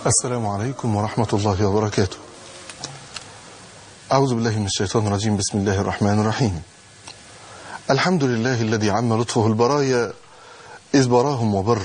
السلام عليكم ورحمة الله وبركاته أعوذ بالله من الشيطان الرجيم بسم الله الرحمن الرحيم الحمد لله الذي عم لطفه البرايا إذ براهم وبر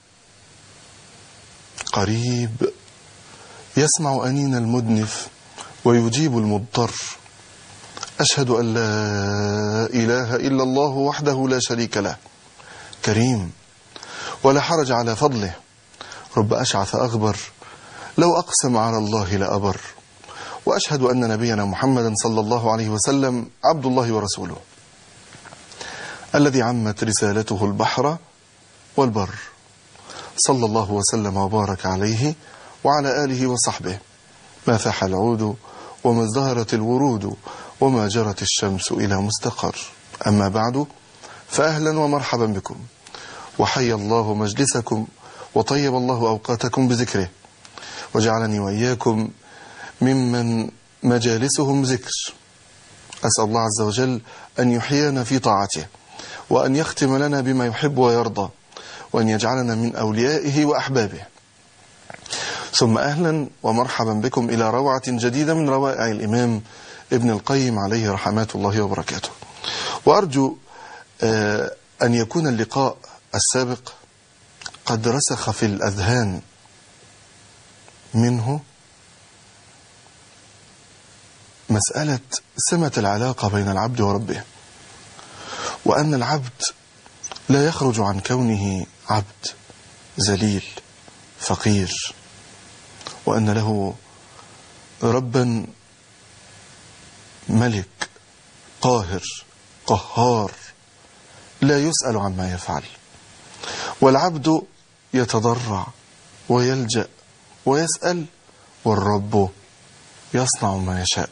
قريب يسمع أنين المدنف ويجيب المضطر أشهد أن لا إله إلا الله وحده لا شريك له كريم ولا حرج على فضله رب أشعث أغبر لو أقسم على الله لأبر وأشهد أن نبينا محمدا صلى الله عليه وسلم عبد الله ورسوله الذي عمت رسالته البحر والبر صلى الله وسلم وبارك عليه وعلى آله وصحبه ما فاح العود وما ازدهرت الورود وما جرت الشمس إلى مستقر أما بعد فأهلا ومرحبا بكم وحي الله مجلسكم وطيب الله أوقاتكم بذكره وجعلني وإياكم ممن مجالسهم ذكر أسأل الله عز وجل أن يحيينا في طاعته وأن يختم لنا بما يحب ويرضى وأن يجعلنا من أوليائه وأحبابه ثم أهلا ومرحبا بكم إلى روعة جديدة من روائع الإمام ابن القيم عليه رحمات الله وبركاته وأرجو أن يكون اللقاء السابق قد رسخ في الأذهان منه مسألة سمة العلاقة بين العبد وربه وأن العبد لا يخرج عن كونه عبد ذليل فقير وأن له ربا ملك قاهر قهار لا يسأل عما يفعل والعبد يتضرع ويلجأ ويسأل والرب يصنع ما يشاء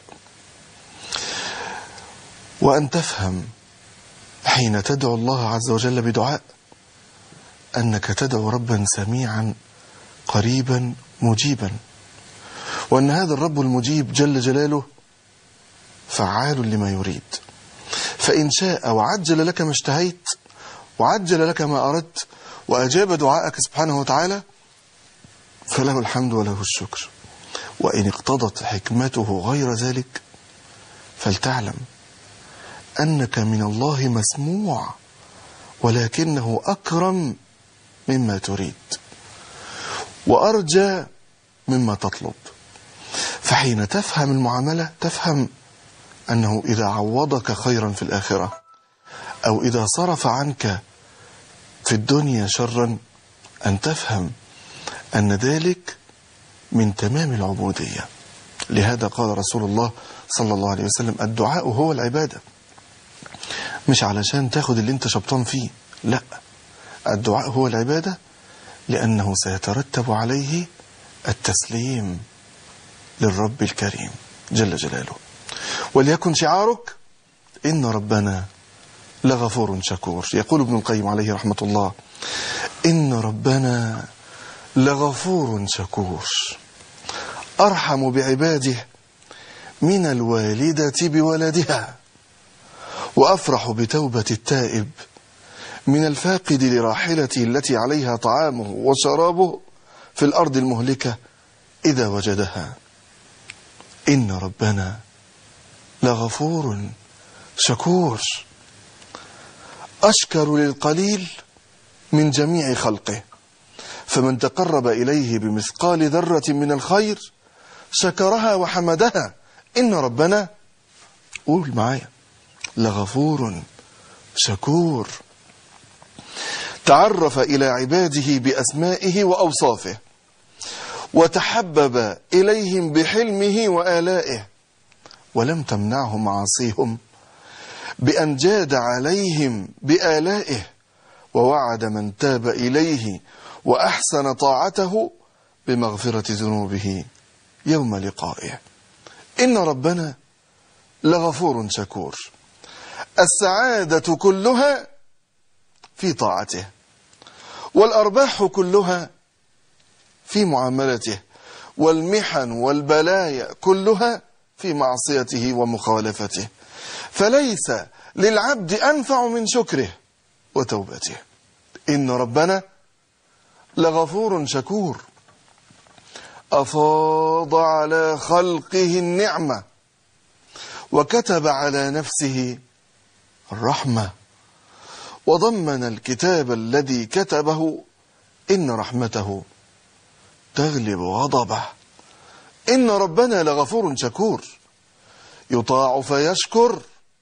وأن تفهم حين تدعو الله عز وجل بدعاء أنك تدعو ربا سميعا قريبا مجيبا وأن هذا الرب المجيب جل جلاله فعال لما يريد فإن شاء وعجل لك ما اشتهيت وعجل لك ما أردت وأجاب دعائك سبحانه وتعالى فله الحمد وله الشكر وإن اقتضت حكمته غير ذلك فلتعلم أنك من الله مسموع ولكنه أكرم مما تريد وأرجى مما تطلب فحين تفهم المعاملة تفهم أنه إذا عوضك خيرا في الآخرة أو إذا صرف عنك في الدنيا شرا أن تفهم أن ذلك من تمام العبودية لهذا قال رسول الله صلى الله عليه وسلم الدعاء هو العبادة مش علشان تاخد اللي انت شبطان فيه لا الدعاء هو العبادة لأنه سيترتب عليه التسليم للرب الكريم جل جلاله وليكن شعارك إن ربنا لغفور شكور يقول ابن القيم عليه رحمة الله إن ربنا لغفور شكور أرحم بعباده من الوالدة بولدها وأفرح بتوبة التائب من الفاقد لراحلته التي عليها طعامه وشرابه في الأرض المهلكة إذا وجدها إن ربنا لغفور شكور أشكر للقليل من جميع خلقه فمن تقرب إليه بمثقال ذرة من الخير شكرها وحمدها إن ربنا قول معايا لغفور شكور تعرف إلى عباده بأسمائه وأوصافه وتحبب إليهم بحلمه وآلائه ولم تمنعه معاصيهم بأن جاد عليهم بآلائه ووعد من تاب إليه وأحسن طاعته بمغفرة ذنوبه يوم لقائه إن ربنا لغفور شكور السعادة كلها في طاعته والأرباح كلها في معاملته والمحن والبلايا كلها في معصيته ومخالفته فليس للعبد أنفع من شكره وتوبته إن ربنا لغفور شكور أفاض على خلقه النعمة وكتب على نفسه الرحمة وضمن الكتاب الذي كتبه إن رحمته تغلب غضبه إن ربنا لغفور شكور يطاع فيشكر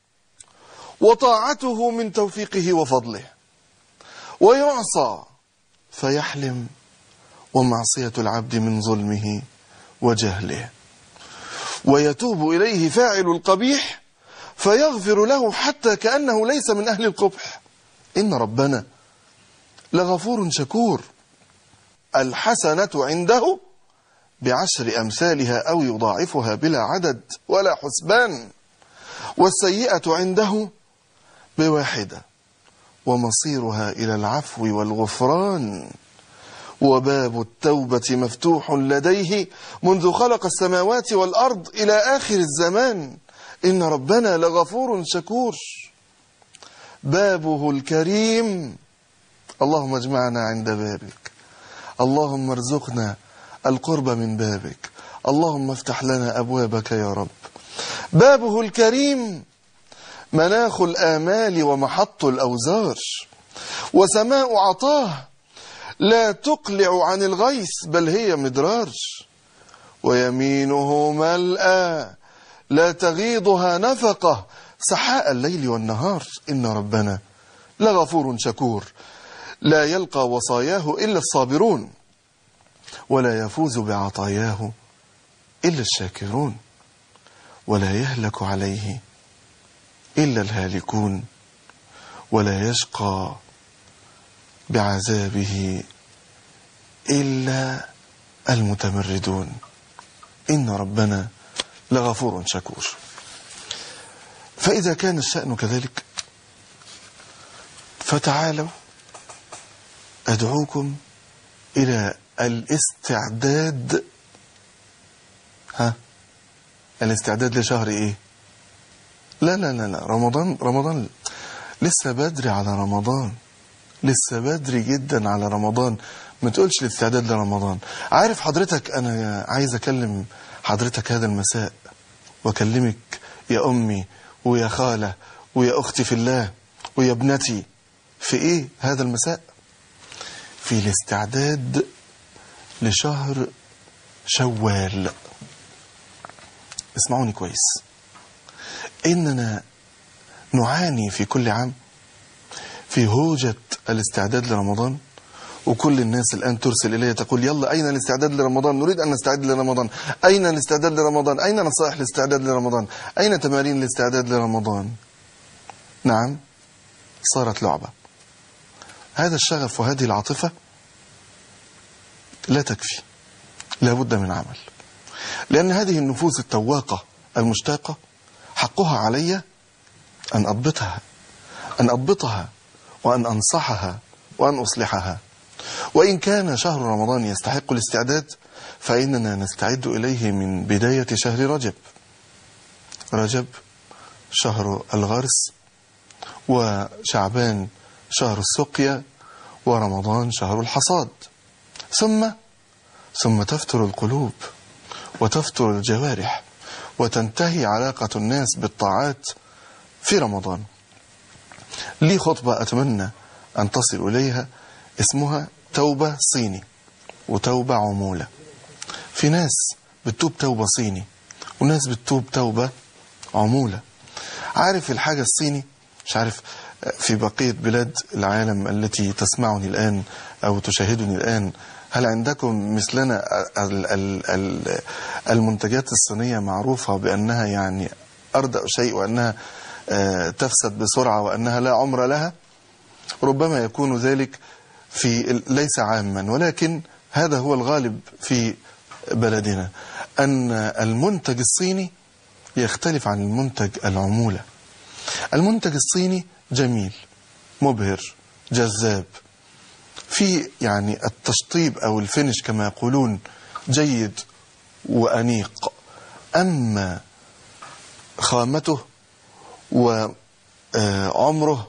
وطاعته من توفيقه وفضله ويعصى فيحلم ومعصية العبد من ظلمه وجهله ويتوب إليه فاعل القبيح فيغفر له حتى كأنه ليس من أهل القبح إن ربنا لغفور شكور الحسنة عنده بعشر أمثالها أو يضاعفها بلا عدد ولا حسبان والسيئة عنده بواحدة ومصيرها إلى العفو والغفران وباب التوبة مفتوح لديه منذ خلق السماوات والأرض إلى آخر الزمان إن ربنا لغفور شكور بابه الكريم اللهم اجمعنا عند بابك اللهم ارزقنا القرب من بابك اللهم افتح لنا أبوابك يا رب بابه الكريم مناخ الآمال ومحط الأوزار وسماء عطاه لا تقلع عن الغيث بل هي مدرار ويمينه ملأى لا تغيضها نفقة سحاء الليل والنهار إن ربنا لغفور شكور لا يلقى وصاياه إلا الصابرون ولا يفوز بعطاياه إلا الشاكرون ولا يهلك عليه إلا الهالكون ولا يشقى بعذابه إلا المتمردون إن ربنا لغفور شكور فإذا كان الشأن كذلك فتعالوا أدعوكم إلى الاستعداد ها الاستعداد لشهر ايه لا لا لا لا رمضان رمضان لسه بدري على رمضان لسه بدري جدا على رمضان ما تقولش الاستعداد لرمضان عارف حضرتك انا عايز اكلم حضرتك هذا المساء واكلمك يا امي ويا خاله ويا اختي في الله ويا ابنتي في ايه هذا المساء في الاستعداد لشهر شوال اسمعوني كويس إننا نعاني في كل عام في هوجة الاستعداد لرمضان وكل الناس الآن ترسل إلي تقول يلا أين الاستعداد لرمضان نريد أن نستعد لرمضان أين الاستعداد لرمضان أين نصائح الاستعداد لرمضان أين تمارين الاستعداد لرمضان نعم صارت لعبة هذا الشغف وهذه العاطفة لا تكفي لا بد من عمل لأن هذه النفوس التواقة المشتاقة حقها علي أن أضبطها أن أضبطها وأن أنصحها وأن أصلحها وإن كان شهر رمضان يستحق الاستعداد فإننا نستعد إليه من بداية شهر رجب رجب شهر الغرس وشعبان شهر السقيا ورمضان شهر الحصاد ثم ثم تفتر القلوب وتفتر الجوارح وتنتهي علاقة الناس بالطاعات في رمضان لي خطبة أتمنى أن تصل إليها اسمها توبة صيني وتوبة عمولة في ناس بتتوب توبة صيني وناس بتتوب توبة عمولة عارف الحاجة الصيني مش عارف في بقية بلاد العالم التي تسمعني الآن أو تشاهدني الآن هل عندكم مثلنا ال- ال- ال- المنتجات الصينية معروفة بأنها يعني أردأ شيء وأنها آه، تفسد بسرعة وأنها لا عمر لها ربما يكون ذلك في ال- ليس عاما ولكن هذا هو الغالب في بلدنا أن المنتج الصيني يختلف عن المنتج العمولة المنتج الصيني جميل مبهر جذاب في يعني التشطيب أو الفينش كما يقولون جيد وأنيق أما خامته وعمره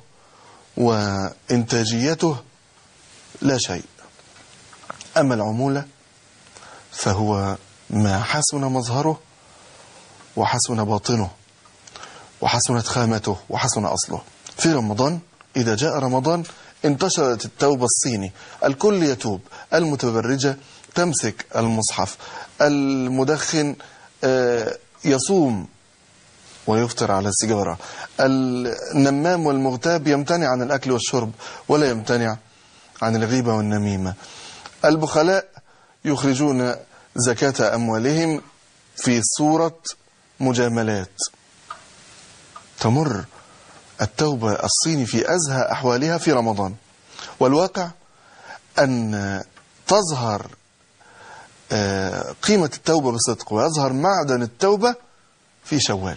وإنتاجيته لا شيء أما العمولة فهو ما حسن مظهره وحسن باطنه وحسنت خامته وحسن أصله في رمضان إذا جاء رمضان انتشرت التوبة الصيني الكل يتوب المتبرجة تمسك المصحف المدخن آه، يصوم ويفطر على السيجارة النمام والمغتاب يمتنع عن الأكل والشرب ولا يمتنع عن الغيبة والنميمة البخلاء يخرجون زكاة أموالهم في صورة مجاملات تمر التوبة الصيني في أزهى أحوالها في رمضان والواقع أن تظهر آه، قيمة التوبة بصدق ويظهر معدن التوبة في شوال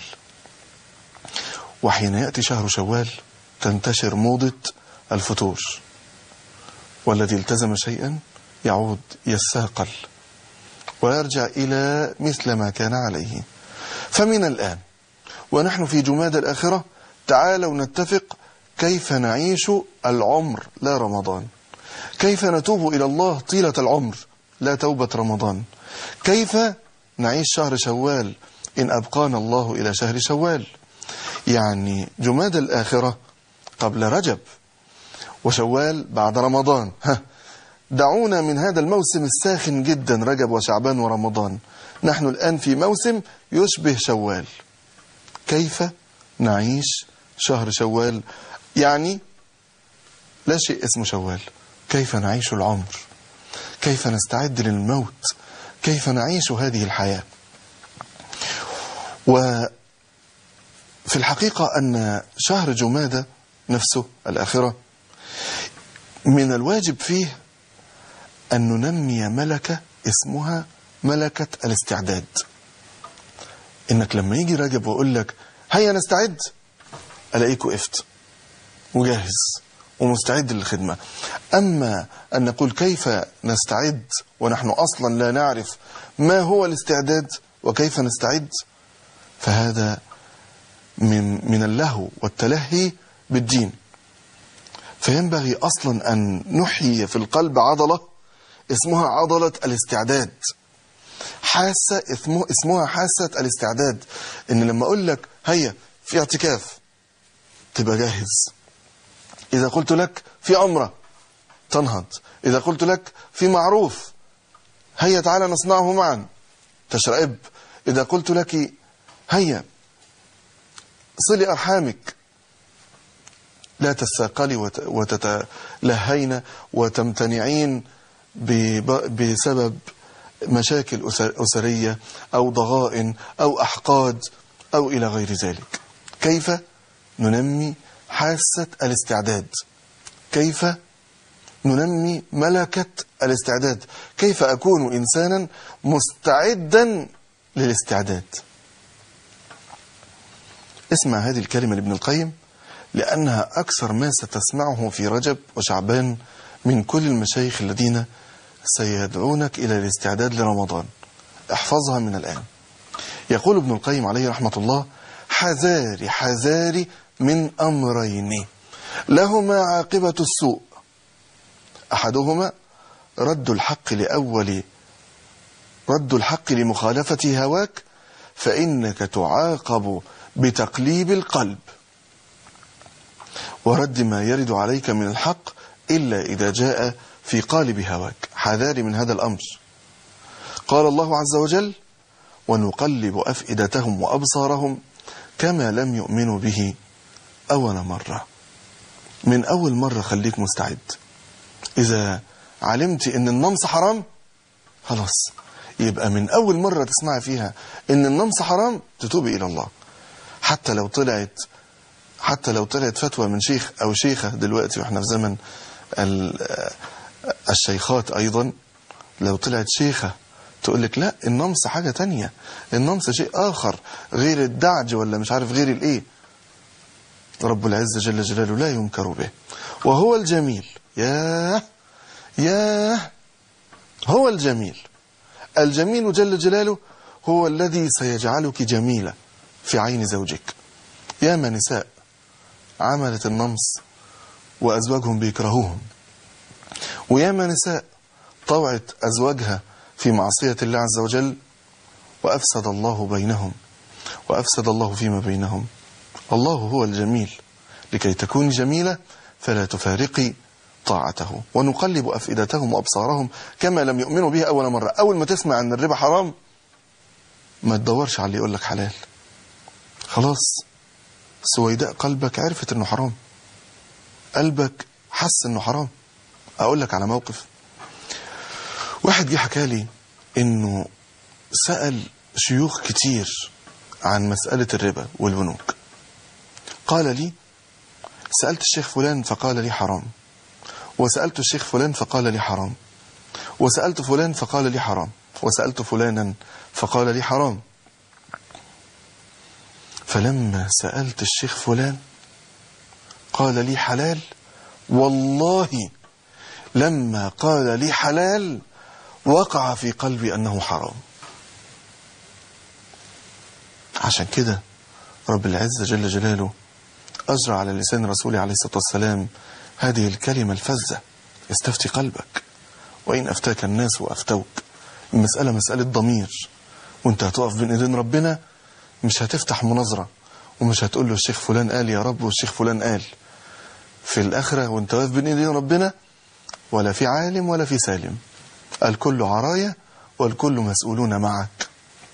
وحين يأتي شهر شوال تنتشر موضة الفتور والذي التزم شيئا يعود يستاقل ويرجع إلى مثل ما كان عليه فمن الآن ونحن في جماد الآخرة تعالوا نتفق كيف نعيش العمر لا رمضان كيف نتوب إلى الله طيلة العمر لا توبة رمضان كيف نعيش شهر شوال إن أبقانا الله إلى شهر شوال يعني جماد الآخرة قبل رجب وشوال بعد رمضان ها دعونا من هذا الموسم الساخن جدا رجب وشعبان ورمضان نحن الآن في موسم يشبه شوال كيف نعيش شهر شوال يعني لا شيء اسمه شوال كيف نعيش العمر كيف نستعد للموت كيف نعيش هذه الحياة وفي الحقيقة أن شهر جمادة نفسه الآخرة من الواجب فيه أن ننمي ملكة اسمها ملكة الاستعداد إنك لما يجي رجب ويقول لك هيا نستعد ألاقيك وقفت وجاهز ومستعد للخدمة أما أن نقول كيف نستعد ونحن أصلا لا نعرف ما هو الاستعداد وكيف نستعد فهذا من, من اللهو والتلهي بالدين فينبغي أصلا أن نحيي في القلب عضلة اسمها عضلة الاستعداد حاسة اسمه اسمها حاسة الاستعداد ان لما اقول لك هيا في اعتكاف تبقى جاهز اذا قلت لك في عمرة تنهض اذا قلت لك في معروف هيا تعالى نصنعه معا تشرئب اذا قلت لك هيا صلي ارحامك لا تستاقلي وتتلهين وتمتنعين بسبب مشاكل أسرية أو ضغائن أو أحقاد أو إلى غير ذلك كيف ننمي حاسة الاستعداد كيف ننمي ملكة الاستعداد كيف أكون إنسانا مستعدا للاستعداد اسمع هذه الكلمة لابن القيم لأنها أكثر ما ستسمعه في رجب وشعبان من كل المشايخ الذين سيدعونك إلى الاستعداد لرمضان احفظها من الآن يقول ابن القيم عليه رحمة الله حذاري حذاري من أمرين لهما عاقبة السوء أحدهما رد الحق لأول رد الحق لمخالفة هواك فإنك تعاقب بتقليب القلب ورد ما يرد عليك من الحق إلا إذا جاء في قالب هواك حذاري من هذا الأمر قال الله عز وجل ونقلب أفئدتهم وأبصارهم كما لم يؤمنوا به أول مرة من أول مرة خليك مستعد إذا علمت إن النمص حرام خلاص يبقى من أول مرة تسمع فيها إن النمص حرام تتوبي إلى الله حتى لو طلعت حتى لو طلعت فتوى من شيخ أو شيخة دلوقتي وإحنا في زمن الشيخات أيضا لو طلعت شيخة تقول لك لا النمص حاجة تانية النمص شيء آخر غير الدعج ولا مش عارف غير الإيه رب العزة جل جلاله لا ينكر به وهو الجميل ياه ياه هو الجميل الجميل جل جلاله هو الذي سيجعلك جميلة في عين زوجك يا ما نساء عملت النمص وأزواجهم بيكرهوهم وياما نساء طوعت أزواجها في معصية الله عز وجل وأفسد الله بينهم وأفسد الله فيما بينهم الله هو الجميل لكي تكوني جميلة فلا تفارقي طاعته ونقلب أفئدتهم وأبصارهم كما لم يؤمنوا به أول مرة أول ما تسمع أن الربا حرام ما تدورش على اللي يقول لك حلال خلاص سويداء قلبك عرفت أنه حرام قلبك حس أنه حرام أقول لك على موقف واحد جه حكى لي أنه سأل شيوخ كتير عن مسألة الربا والبنوك قال لي سألت الشيخ فلان فقال لي حرام وسألت الشيخ فلان فقال لي حرام وسألت فلان فقال لي حرام وسألت فلانا فقال لي حرام فلما سألت الشيخ فلان قال لي حلال والله لما قال لي حلال وقع في قلبي أنه حرام عشان كده رب العزة جل جلاله أجرى على لسان رسوله عليه الصلاة والسلام هذه الكلمة الفزة استفتي قلبك وإن أفتاك الناس وأفتوك المسألة مسألة ضمير وانت هتقف بين ايدين ربنا مش هتفتح مناظرة ومش هتقول له الشيخ فلان قال يا رب والشيخ فلان قال في الآخرة وانت واقف بين ايدين ربنا ولا في عالم ولا في سالم الكل عراية والكل مسؤولون معك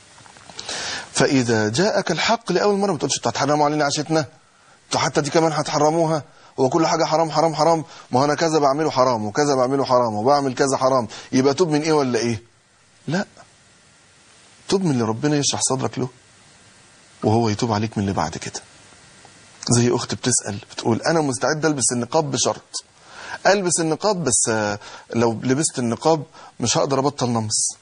فإذا جاءك الحق لأول مرة ما تقولش انتوا هتحرموا علينا عشتنا انتوا حتى دي كمان هتحرموها هو كل حاجة حرام حرام حرام ما أنا كذا بعمله حرام وكذا بعمله حرام وبعمل كذا حرام يبقى توب من إيه ولا إيه لا توب من اللي ربنا يشرح صدرك له وهو يتوب عليك من اللي بعد كده زي أخت بتسأل بتقول أنا مستعد ألبس النقاب بشرط ألبس النقاب بس لو لبست النقاب مش هقدر أبطل نمص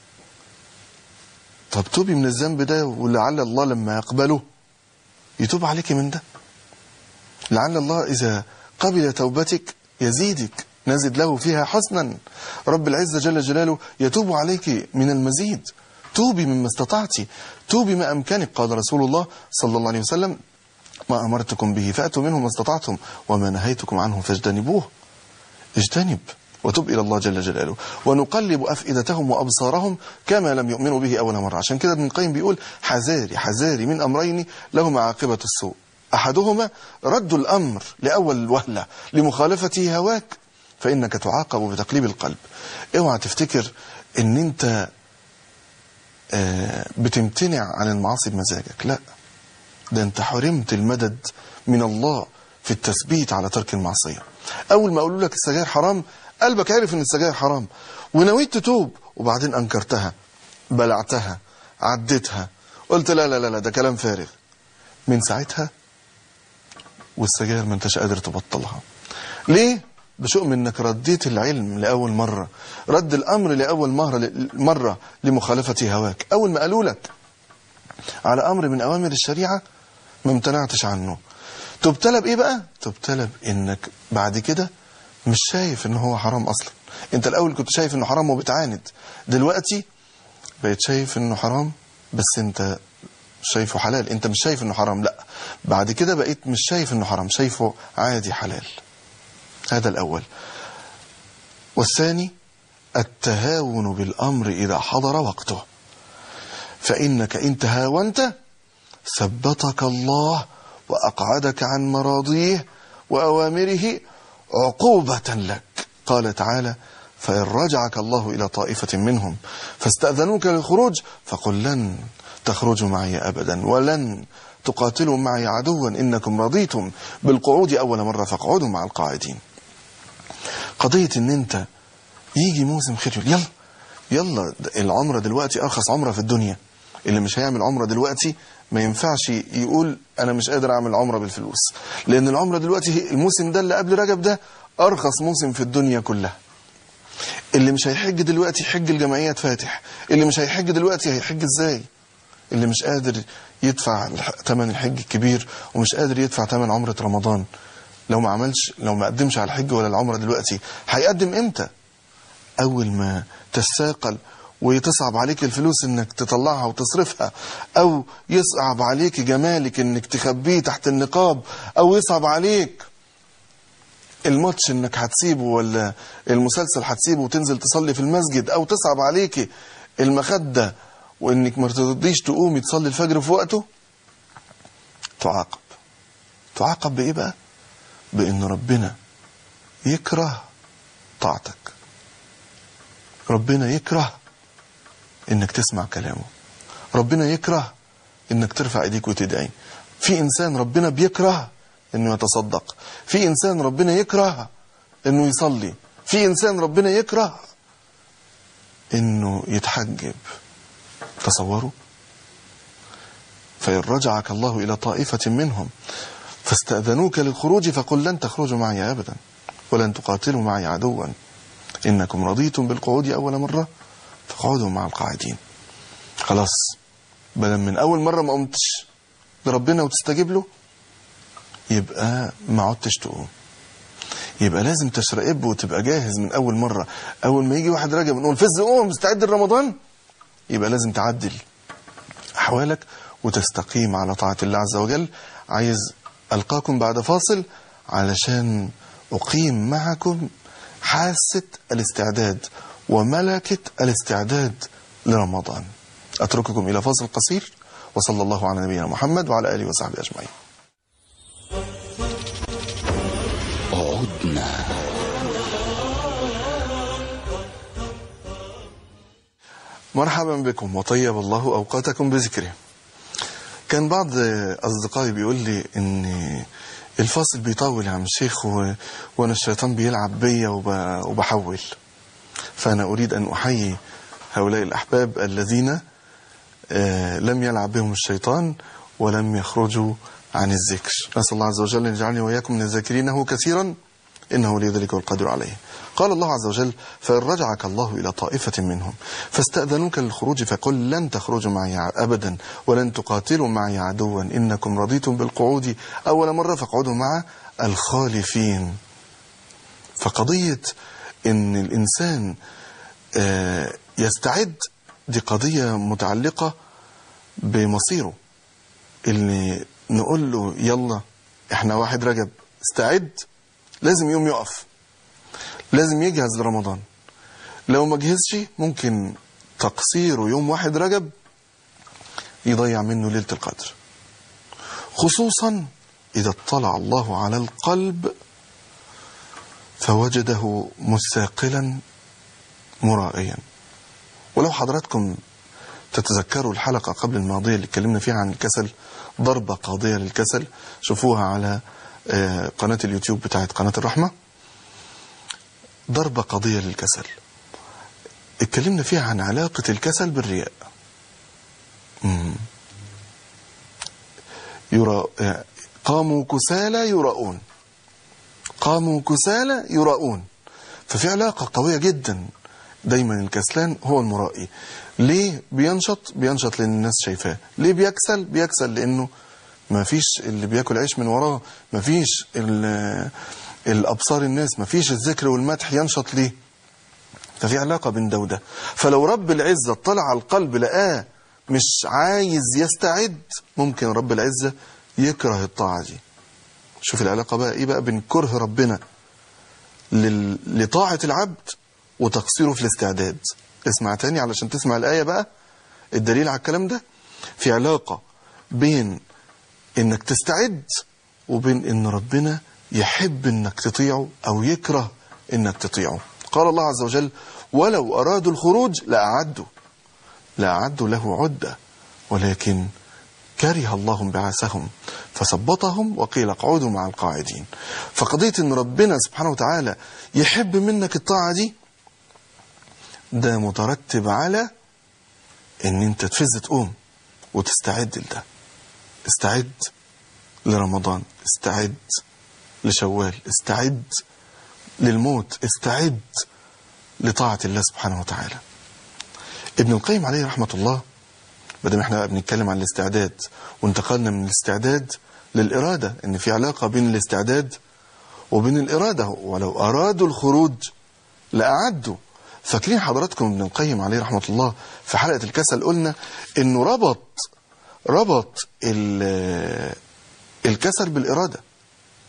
طب توبي من الذنب ده ولعل الله لما يقبله يتوب عليك من ده لعل الله إذا قبل توبتك يزيدك نزد له فيها حسنا رب العزة جل جلاله يتوب عليك من المزيد توبي مما استطعت توبي ما أمكنك قال رسول الله صلى الله عليه وسلم ما أمرتكم به فأتوا منه ما استطعتم وما نهيتكم عنه فاجتنبوه اجتنب وتب إلى الله جل جلاله ونقلب أفئدتهم وأبصارهم كما لم يؤمنوا به أول مرة عشان كده ابن القيم بيقول حذاري حذاري من أمرين لهما عاقبة السوء أحدهما رد الأمر لأول الوهلة لمخالفة هواك فإنك تعاقب بتقليب القلب اوعى تفتكر ان انت بتمتنع عن المعاصي بمزاجك لا ده انت حرمت المدد من الله في التثبيت على ترك المعصية اول ما اقول لك السجاير حرام قلبك عارف ان السجاير حرام ونويت تتوب وبعدين انكرتها بلعتها عديتها قلت لا لا لا لا ده كلام فارغ من ساعتها والسجاير ما انتش قادر تبطلها ليه بشؤم انك رديت العلم لأول مرة رد الأمر لأول مرة, مرة لمخالفة هواك أول ما قالوا لك على أمر من أوامر الشريعة ما امتنعتش عنه تبتلى بإيه بقى تبتلى بإنك بعد كده مش شايف إن هو حرام أصلا أنت الأول كنت شايف إنه حرام وبتعاند دلوقتي بقيت شايف إنه حرام بس أنت شايفه حلال أنت مش شايف إنه حرام لا بعد كده بقيت مش شايف إنه حرام شايفه عادي حلال هذا الأول والثاني التهاون بالأمر إذا حضر وقته فإنك إن تهاونت ثبتك الله وأقعدك عن مراضيه وأوامره عقوبة لك قال تعالى فإن رجعك الله إلى طائفة منهم فاستأذنوك للخروج فقل لن تخرجوا معي أبدا ولن تقاتلوا معي عدوا إنكم رضيتم بالقعود أول مرة فاقعدوا مع القاعدين قضية ان انت يجي موسم خير يلا يلا العمرة دلوقتي ارخص عمرة في الدنيا اللي مش هيعمل عمرة دلوقتي ما ينفعش يقول انا مش قادر اعمل عمرة بالفلوس لان العمرة دلوقتي الموسم ده اللي قبل رجب ده ارخص موسم في الدنيا كلها اللي مش هيحج دلوقتي يحج الجمعيات فاتح اللي مش هيحج دلوقتي هيحج ازاي اللي مش قادر يدفع ثمن الحج الكبير ومش قادر يدفع ثمن عمرة رمضان لو ما عملش لو ما قدمش على الحج ولا العمرة دلوقتي هيقدم امتى اول ما تستاقل وتصعب عليك الفلوس انك تطلعها وتصرفها او يصعب عليك جمالك انك تخبيه تحت النقاب او يصعب عليك الماتش انك هتسيبه ولا المسلسل هتسيبه وتنزل تصلي في المسجد او تصعب عليك المخدة وانك ما ترضيش تقومي تصلي الفجر في وقته تعاقب تعاقب بايه بقى بان ربنا يكره طاعتك ربنا يكره انك تسمع كلامه ربنا يكره انك ترفع ايديك وتدعي في انسان ربنا بيكره انه يتصدق في انسان ربنا يكره انه يصلي في انسان ربنا يكره انه يتحجب تصوروا فإن رجعك الله إلى طائفة منهم فاستأذنوك للخروج فقل لن تخرجوا معي أبدا ولن تقاتلوا معي عدوا إنكم رضيتم بالقعود أول مرة فاقعدوا مع القاعدين خلاص بدل من أول مرة ما قمتش لربنا وتستجيب له يبقى ما عدتش تقوم يبقى لازم تشرقب وتبقى جاهز من أول مرة أول ما يجي واحد راجع بنقول فز قوم مستعد لرمضان يبقى لازم تعدل أحوالك وتستقيم على طاعة الله عز وجل عايز ألقاكم بعد فاصل علشان أقيم معكم حاسة الاستعداد وملكة الاستعداد لرمضان أترككم إلى فاصل قصير وصلى الله على نبينا محمد وعلى آله وصحبه أجمعين عدنا مرحبا بكم وطيب الله أوقاتكم بذكره كان بعض أصدقائي بيقول لي إن الفاصل بيطول يا عم الشيخ و... وأنا الشيطان بيلعب بيا وب... وبحول فأنا أريد أن أحيي هؤلاء الأحباب الذين آه، لم يلعب بهم الشيطان ولم يخرجوا عن الذكر نسأل الله عز وجل أن يجعلني وإياكم من الذاكرينه كثيرا إنه ولي ذلك والقادر عليه قال الله عز وجل فإن رجعك الله إلى طائفة منهم فاستأذنوك للخروج فقل لن تخرجوا معي أبدا ولن تقاتلوا معي عدوا إنكم رضيتم بالقعود أول مرة فاقعدوا مع الخالفين فقضية إن الإنسان آه، يستعد دي قضية متعلقة بمصيره اللي نقول له يلا احنا واحد رجب استعد لازم يوم يقف لازم يجهز لرمضان لو ما جهزش ممكن تقصيره يوم واحد رجب يضيع منه ليلة القدر خصوصا إذا اطلع الله على القلب فوجده مثاقلا مرائيا ولو حضراتكم تتذكروا الحلقة قبل الماضية اللي اتكلمنا فيها عن الكسل ضربة قاضية للكسل شوفوها على آه، قناة اليوتيوب بتاعت قناة الرحمة ضربة قاضية للكسل اتكلمنا فيها عن علاقة الكسل بالرياء مم. يرى آه، قاموا كسالى يراؤون قاموا كسالى يراؤون ففي علاقة قوية جدا دايما الكسلان هو المرائي ليه بينشط بينشط لان الناس شايفاه ليه بيكسل بيكسل لانه ما فيش اللي بياكل عيش من وراه ما فيش ال- الابصار الناس ما فيش الذكر والمدح ينشط ليه ففي علاقة بين ده وده فلو رب العزة اطلع على القلب لقاه مش عايز يستعد ممكن رب العزة يكره الطاعة دي شوف العلاقة بقى ايه بقى بين كره ربنا لل... لطاعة العبد وتقصيره في الاستعداد اسمع تاني علشان تسمع الآية بقى الدليل على الكلام ده في علاقة بين انك تستعد وبين ان ربنا يحب انك تطيعه او يكره انك تطيعه قال الله عز وجل ولو ارادوا الخروج لاعدوا لاعدوا له عدة ولكن كره الله انبعاثهم فثبطهم وقيل اقعدوا مع القاعدين فقضية ان ربنا سبحانه وتعالى يحب منك الطاعة دي ده مترتب على ان انت تفز تقوم وتستعد لده استعد لرمضان استعد لشوال استعد للموت استعد لطاعة الله سبحانه وتعالى ابن القيم عليه رحمة الله بدل احنا بقى بنتكلم عن الاستعداد وانتقلنا من الاستعداد للإرادة ان في علاقة بين الاستعداد وبين الإرادة ولو أرادوا الخروج لأعدوا فاكرين حضراتكم ابن القيم عليه رحمة الله في حلقة الكسل قلنا انه ربط ربط ال- الكسل بالإرادة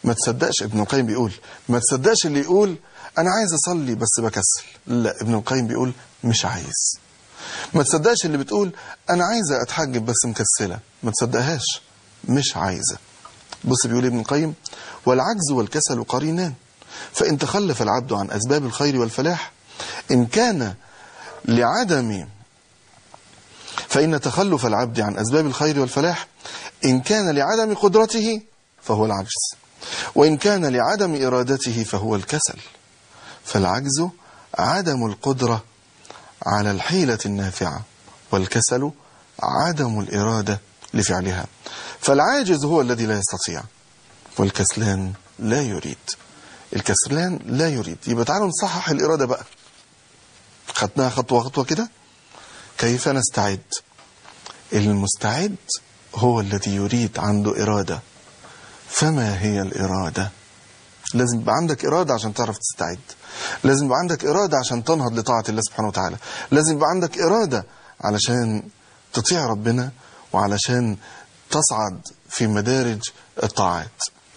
ما تصدقش ابن القيم بيقول ما تصدقش اللي يقول انا عايز اصلي بس بكسل لا ابن القيم بيقول مش عايز ما تصدقش اللي بتقول انا عايزه اتحجب بس مكسله ما تصدقهاش مش عايزه بص بيقول ابن القيم والعجز والكسل قرينان فان تخلف العبد عن اسباب الخير والفلاح ان كان لعدم فإن تخلف العبد عن أسباب الخير والفلاح إن كان لعدم قدرته فهو العجز وإن كان لعدم إرادته فهو الكسل فالعجز عدم القدرة على الحيلة النافعة والكسل عدم الإرادة لفعلها فالعاجز هو الذي لا يستطيع والكسلان لا يريد الكسلان لا يريد يبقى تعالوا نصحح الإرادة بقى خدناها خطوة خطوة كده كيف نستعد المستعد هو الذي يريد عنده إرادة فما هي الإرادة لازم يبقى عندك إرادة عشان تعرف تستعد لازم يبقى عندك إرادة عشان تنهض لطاعة الله سبحانه وتعالى لازم يبقى عندك إرادة علشان تطيع ربنا وعلشان تصعد في مدارج الطاعات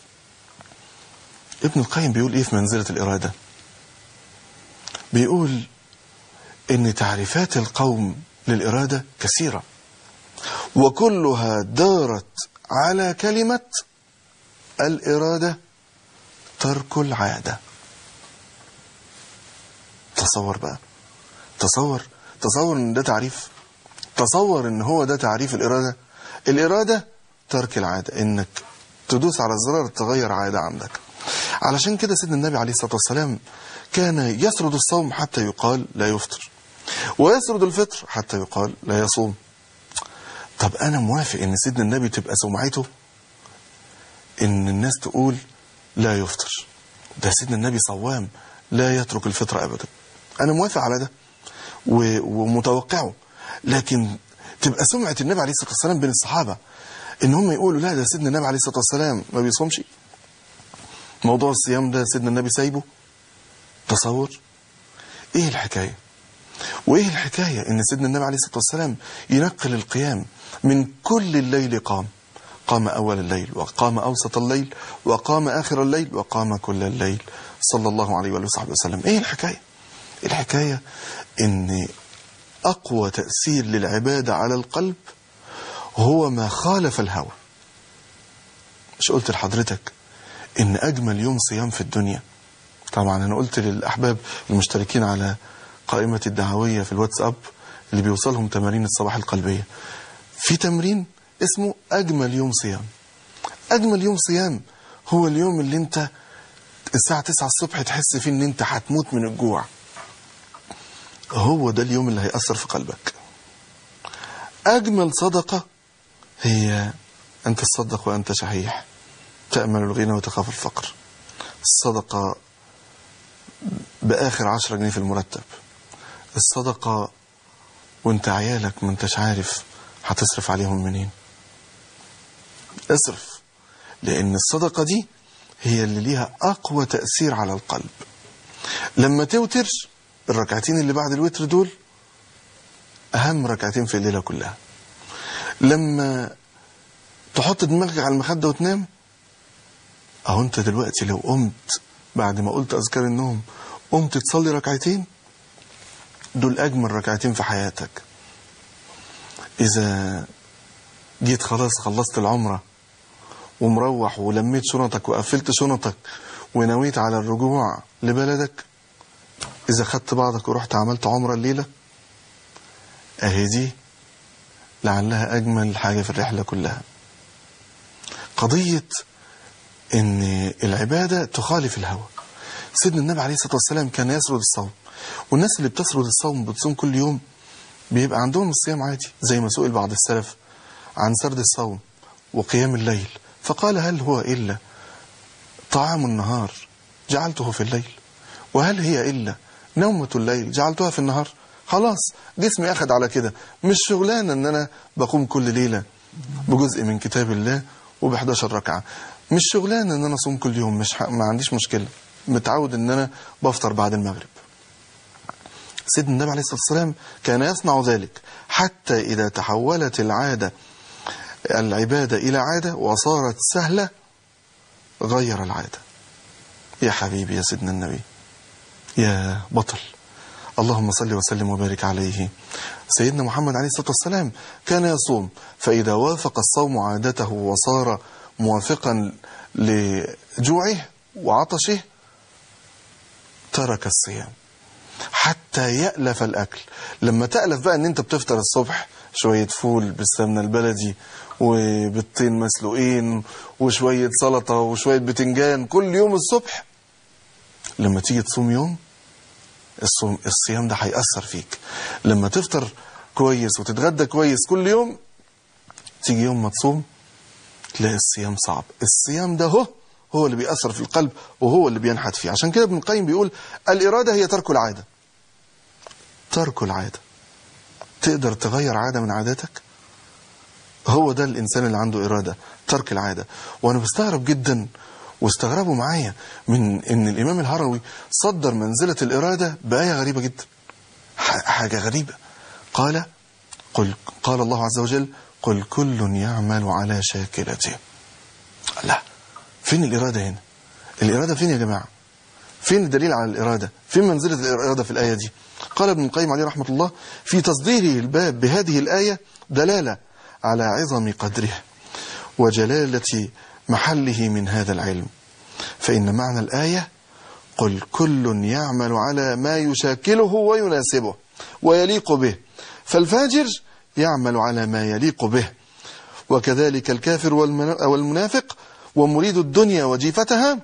ابن القيم بيقول ايه في منزلة الإرادة بيقول ان تعريفات القوم للإرادة كثيرة وكلها دارت على كلمة الإرادة ترك العادة تصور بقى تصور تصور ان ده تعريف تصور ان هو ده تعريف الإرادة الإرادة ترك العادة انك تدوس على الزرار تغير عادة عندك علشان كده سيدنا النبي عليه الصلاة والسلام كان يسرد الصوم حتى يقال لا يفطر ويسرد الفطر حتى يقال لا يصوم طب انا موافق ان سيدنا النبي تبقى سمعته ان الناس تقول لا يفطر ده سيدنا النبي صوام لا يترك الفطر ابدا انا موافق على ده و- ومتوقعه لكن تبقى سمعة النبي عليه الصلاة والسلام بين الصحابة ان هم يقولوا لا ده سيدنا النبي عليه الصلاة والسلام ما بيصومش موضوع الصيام ده سيدنا النبي سايبه تصور ايه الحكايه وايه الحكايه ان سيدنا النبي عليه الصلاه والسلام ينقل القيام من كل الليل قام قام اول الليل وقام اوسط الليل وقام اخر الليل وقام كل الليل صلى الله عليه واله وصحبه وسلم ايه الحكايه الحكايه ان اقوى تاثير للعباده على القلب هو ما خالف الهوى مش قلت لحضرتك ان اجمل يوم صيام في الدنيا طبعا انا قلت للاحباب المشتركين على قائمة الدعوية في الواتساب اللي بيوصلهم تمارين الصباح القلبية في تمرين اسمه اجمل يوم صيام اجمل يوم صيام هو اليوم اللي انت الساعة 9 الصبح تحس فيه ان انت هتموت من الجوع هو ده اليوم اللي هيأثر في قلبك اجمل صدقة هي ان تصدق وانت شحيح تأمل الغنى وتخاف الفقر الصدقة بآخر عشرة جنيه في المرتب الصدقة وانت عيالك ما انتش عارف هتصرف عليهم منين اصرف لأن الصدقة دي هي اللي ليها أقوى تأثير على القلب لما توتر الركعتين اللي بعد الوتر دول أهم ركعتين في الليلة كلها لما تحط دماغك على المخدة وتنام اهو انت دلوقتي لو قمت بعد ما قلت اذكار النوم قمت تصلي ركعتين دول اجمل ركعتين في حياتك اذا جيت خلاص خلصت العمره ومروح ولميت شنطك وقفلت شنطك ونويت على الرجوع لبلدك اذا خدت بعضك ورحت عملت عمره الليله اهي دي لعلها اجمل حاجه في الرحله كلها قضيه ان العبادة تخالف الهوى سيدنا النبي عليه الصلاة والسلام كان يسرد الصوم والناس اللي بتسرد الصوم بتصوم كل يوم بيبقى عندهم الصيام عادي زي ما سئل بعض السلف عن سرد الصوم وقيام الليل فقال هل هو إلا طعام النهار جعلته في الليل وهل هي إلا نومة الليل جعلتها في النهار خلاص جسمي أخد على كده مش شغلانة أن أنا بقوم كل ليلة بجزء من كتاب الله وب11 ركعة مش شغلانه ان انا اصوم كل يوم مش ح... ما عنديش مشكله متعود ان انا بفطر بعد المغرب سيدنا النبي عليه الصلاه والسلام كان يصنع ذلك حتى اذا تحولت العاده العباده الى عاده وصارت سهله غير العادة يا حبيبي يا سيدنا النبي يا بطل اللهم صل وسلم وبارك عليه سيدنا محمد عليه الصلاة والسلام كان يصوم فإذا وافق الصوم عادته وصار موافقا لجوعه وعطشه ترك الصيام حتى يألف الأكل لما تألف بقى أن أنت بتفطر الصبح شوية فول بالسمنة البلدي وبيضتين مسلوقين وشوية سلطة وشوية بتنجان كل يوم الصبح لما تيجي تصوم يوم الصوم الصيام ده هيأثر فيك لما تفطر كويس وتتغدى كويس كل يوم تيجي يوم ما تصوم تلاقي الصيام صعب الصيام ده هو هو اللي بيأثر في القلب وهو اللي بينحت فيه عشان كده ابن القيم بيقول الإرادة هي ترك العادة ترك العادة تقدر تغير عادة من عاداتك هو ده الإنسان اللي عنده إرادة ترك العادة وأنا بستغرب جدا واستغربوا معايا من ان الامام الهروي صدر منزلة الارادة بآية غريبة جدا حاجة غريبة قال قل قال الله عز وجل قل كل يعمل على شاكلته لا فين الإرادة هنا الإرادة فين يا جماعة فين الدليل على الإرادة فين منزلة الإرادة في الآية دي قال ابن القيم عليه رحمة الله في تصديره الباب بهذه الآية دلالة على عظم قدره وجلالة محله من هذا العلم فإن معنى الآية قل كل يعمل على ما يشاكله ويناسبه ويليق به فالفاجر يعمل على ما يليق به وكذلك الكافر والمنافق ومريد الدنيا وجيفتها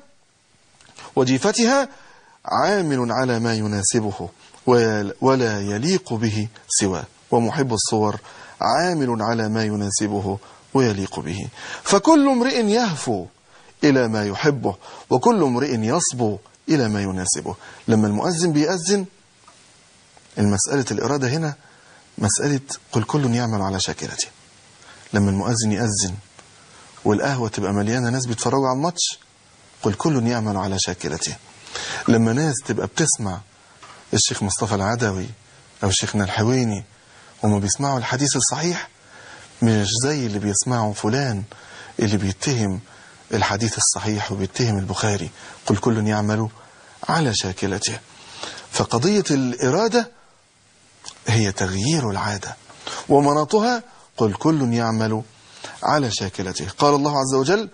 وجيفتها عامل على ما يناسبه ولا يليق به سواه ومحب الصور عامل على ما يناسبه ويليق به فكل امرئ يهفو إلى ما يحبه وكل امرئ يصبو إلى ما يناسبه لما المؤذن بيأذن المسألة الإرادة هنا مسألة قل كل يعمل على شاكلته لما المؤذن يأذن والقهوة تبقى مليانة ناس بيتفرجوا على الماتش قل كل يعمل على شاكلته لما ناس تبقى بتسمع الشيخ مصطفى العدوي أو الشيخنا الحويني وما بيسمعوا الحديث الصحيح مش زي اللي بيسمعوا فلان اللي بيتهم الحديث الصحيح وبيتهم البخاري قل كل يعمل على شاكلته فقضية الإرادة هي تغيير العادة ومناطها قل كل يعمل على شاكلته قال الله عز وجل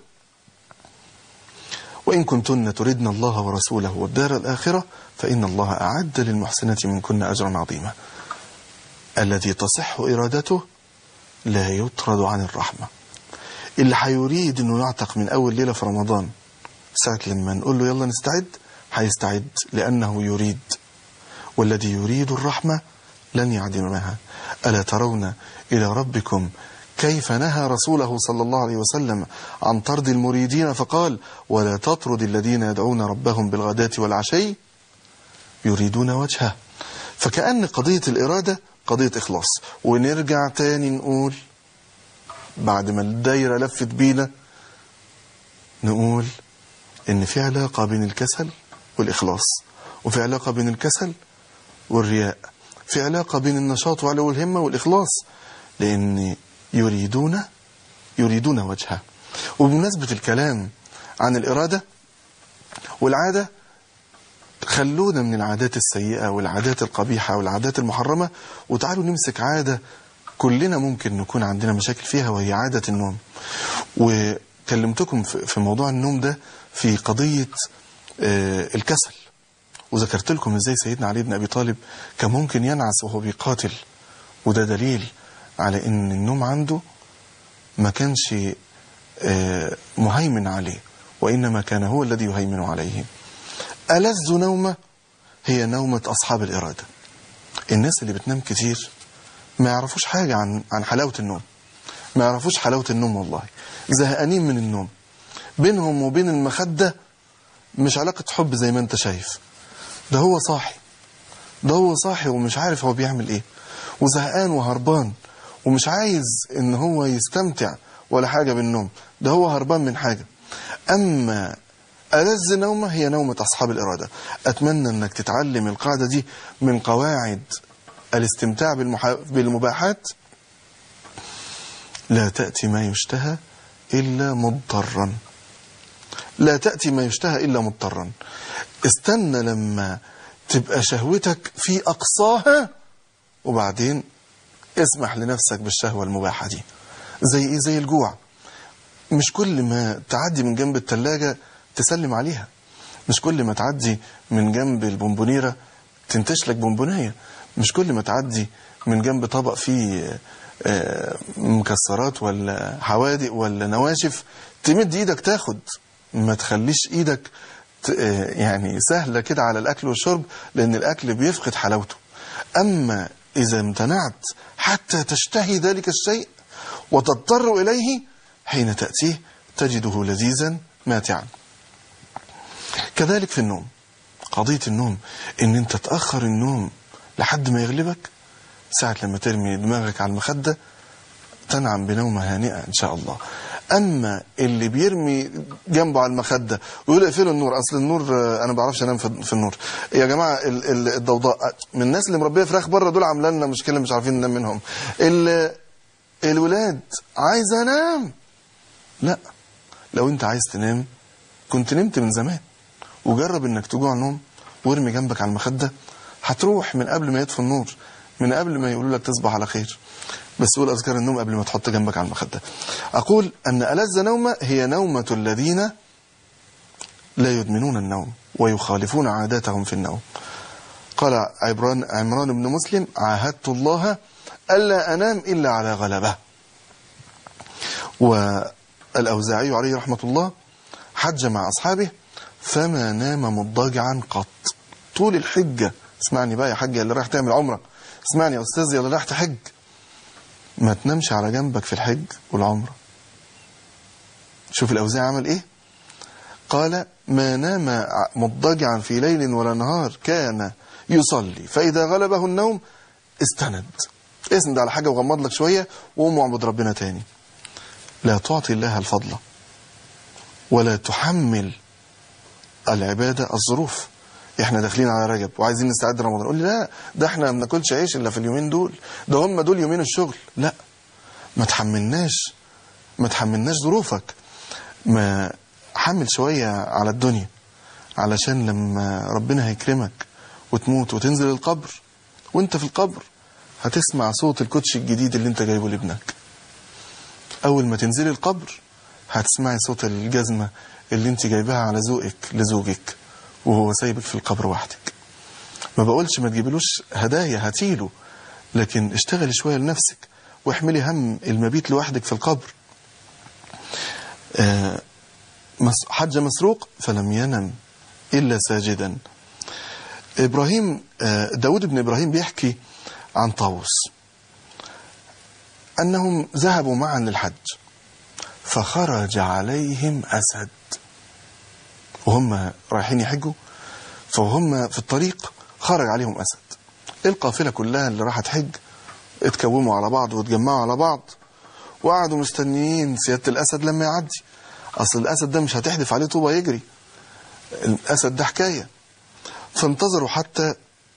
وإن كنتن تردن الله ورسوله والدار الآخرة فإن الله أعد للمحسنات منكن أجرا عظيما الذي تصح إرادته لا يطرد عن الرحمة اللي هيريد انه يعتق من اول ليلة في رمضان ساعة لما نقول له يلا نستعد هيستعد لأنه يريد والذي يريد الرحمة لن يعدمها ألا ترون إلى ربكم كيف نهى رسوله صلى الله عليه وسلم عن طرد المريدين فقال ولا تطرد الذين يدعون ربهم بالغداة والعشي يريدون وجهه فكأن قضية الإرادة قضية إخلاص ونرجع تاني نقول بعد ما الدايرة لفت بينا نقول إن في علاقة بين الكسل والإخلاص وفي علاقة بين الكسل والرياء في علاقة بين النشاط وعلو الهمة والإخلاص لأن يريدون يريدون وجهه وبمناسبة الكلام عن الإرادة والعادة خلونا من العادات السيئة والعادات القبيحة والعادات المحرمة وتعالوا نمسك عادة كلنا ممكن نكون عندنا مشاكل فيها وهي عادة النوم وكلمتكم في موضوع النوم ده في قضية الكسل وذكرت لكم ازاي سيدنا علي بن ابي طالب كان ممكن ينعس وهو بيقاتل وده دليل على ان النوم عنده ما كانش مهيمن عليه وانما كان هو الذي يهيمن عليه ألذ نومة هي نومة أصحاب الإرادة الناس اللي بتنام كتير ما يعرفوش حاجة عن عن حلاوة النوم ما يعرفوش حلاوة النوم والله زهقانين من النوم بينهم وبين المخدة مش علاقة حب زي ما انت شايف ده هو صاحي ده هو صاحي ومش عارف هو بيعمل ايه وزهقان وهربان ومش عايز ان هو يستمتع ولا حاجة بالنوم ده هو هربان من حاجة اما ألذ نومة هي نومة أصحاب الإرادة أتمنى أنك تتعلم القاعدة دي من قواعد الاستمتاع بالمحا... بالمباحات لا تأتي ما يشتهى إلا مضطرا لا تأتي ما يشتهى إلا مضطرا استنى لما تبقى شهوتك في أقصاها وبعدين اسمح لنفسك بالشهوة المباحة دي زي إيه زي الجوع مش كل ما تعدي من جنب التلاجة تسلم عليها مش كل ما تعدي من جنب البونبونيرة تنتش لك بونبونية مش كل ما تعدي من جنب طبق فيه آه، مكسرات ولا حوادق ولا نواشف تمد ايدك تاخد ما تخليش ايدك ت- آه، يعني سهلة كده على الاكل والشرب لان الاكل بيفقد حلاوته اما اذا امتنعت حتى تشتهي ذلك الشيء وتضطر اليه حين تأتيه تجده لذيذا ماتعا كذلك في النوم قضية النوم ان انت تأخر النوم لحد ما يغلبك ساعة لما ترمي دماغك على المخدة تنعم بنومة هانئة إن شاء الله أما اللي بيرمي جنبه على المخدة ويقول اقفلوا النور أصل النور آه، أنا ما بعرفش أنام في في النور يا جماعة ال- ال- الضوضاء من الناس اللي مربية فراخ بره دول عاملة لنا مشكلة مش عارفين ننام منهم ال- الولاد عايز أنام لا لو أنت عايز تنام كنت نمت من زمان وجرب انك تجوع نوم وارمي جنبك على المخدة هتروح من قبل ما يطفي النور من قبل ما يقولوا لك تصبح على خير بس قول أذكار النوم قبل ما تحط جنبك على المخدة أقول أن ألذ نومة هي نومة الذين لا يدمنون النوم ويخالفون عاداتهم في النوم قال عمران, عمران بن مسلم عاهدت الله ألا أنام إلا على غلبه والأوزاعي عليه رحمة الله حج مع أصحابه فما نام مضطجعا قط طول الحجة اسمعني بقى يا حاج اللي رايح تعمل عمرة اسمعني يا أستاذ اللي رايح تحج ما تنامش على جنبك في الحج والعمرة شوف الأوزاعي عمل إيه قال ما نام مضطجعا في ليل ولا نهار كان يصلي فإذا غلبه النوم استند اسند على حاجة وغمض لك شوية وقوم واعبد ربنا تاني لا تعطي الله الفضل ولا تحمل العبادة الظروف احنا داخلين على رجب وعايزين نستعد رمضان قول لي لا ده احنا ما بناكلش عيش الا في اليومين دول ده هم دول يومين الشغل لا ما تحملناش ما تحملناش ظروفك ما حمل شوية على الدنيا علشان لما ربنا هيكرمك وتموت وتنزل القبر وانت في القبر هتسمع صوت الكوتش الجديد اللي انت جايبه لابنك اول ما تنزلي القبر هتسمعي صوت الجزمة اللي انت جايباها على ذوقك لزوجك وهو سايبك في القبر وحدك ما بقولش ما تجيبلوش هدايا هاتيله لكن اشتغلي شوية لنفسك واحملي هم المبيت لوحدك في القبر آه، مس- حج مسروق فلم ينم إلا ساجدا إبراهيم آه، داود بن إبراهيم بيحكي عن طاووس أنهم ذهبوا معا للحج فخرج عليهم أسد وهم رايحين يحجوا فهم في الطريق خرج عليهم أسد القافلة كلها اللي راحت حج اتكوموا على بعض واتجمعوا على بعض وقعدوا مستنيين سيادة الأسد لما يعدي أصل الأسد ده مش هتحدف عليه طوبة يجري الأسد ده حكاية فانتظروا حتى